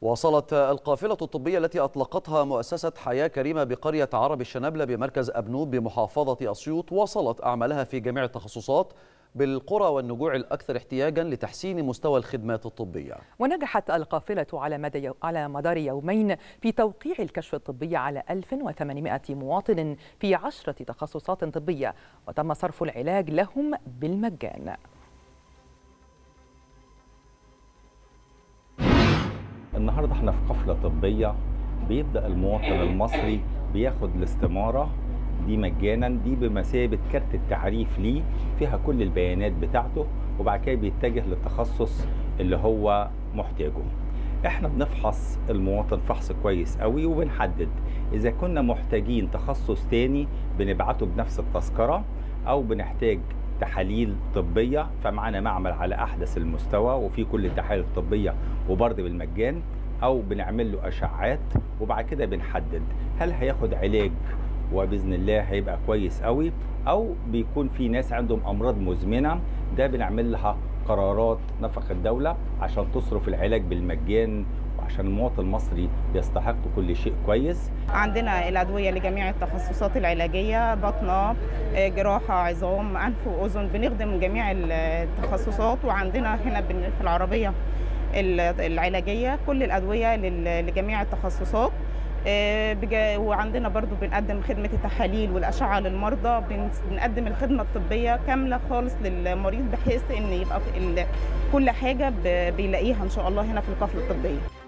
واصلت القافلة الطبية التي أطلقتها مؤسسة حياة كريمة بقرية عرب الشنابلة بمركز أبنوب بمحافظة أسيوط واصلت أعمالها في جميع التخصصات بالقرى والنجوع الأكثر احتياجا لتحسين مستوى الخدمات الطبية ونجحت القافلة على مدى على مدار يومين في توقيع الكشف الطبي على 1800 مواطن في عشرة تخصصات طبية وتم صرف العلاج لهم بالمجان النهارده احنا في قفله طبيه بيبدا المواطن المصري بياخد الاستماره دي مجانا دي بمثابه كارت التعريف ليه فيها كل البيانات بتاعته وبعد كده بيتجه للتخصص اللي هو محتاجه احنا بنفحص المواطن فحص كويس قوي وبنحدد اذا كنا محتاجين تخصص تاني بنبعته بنفس التذكره او بنحتاج تحاليل طبيه فمعانا معمل على احدث المستوى وفي كل التحاليل الطبيه وبرضه بالمجان او بنعمل له اشعات وبعد كده بنحدد هل هياخد علاج وباذن الله هيبقى كويس قوي او بيكون في ناس عندهم امراض مزمنه ده بنعمل لها قرارات نفق الدوله عشان تصرف العلاج بالمجان وعشان المواطن المصري يستحق كل شيء كويس عندنا الأدوية لجميع التخصصات العلاجية بطنة جراحة عظام أنف وأذن بنخدم جميع التخصصات وعندنا هنا في العربية العلاجية كل الأدوية لجميع التخصصات وعندنا برضو بنقدم خدمة التحاليل والأشعة للمرضى بنقدم الخدمة الطبية كاملة خالص للمريض بحيث إن يبقى كل حاجة بيلاقيها إن شاء الله هنا في القفلة الطبية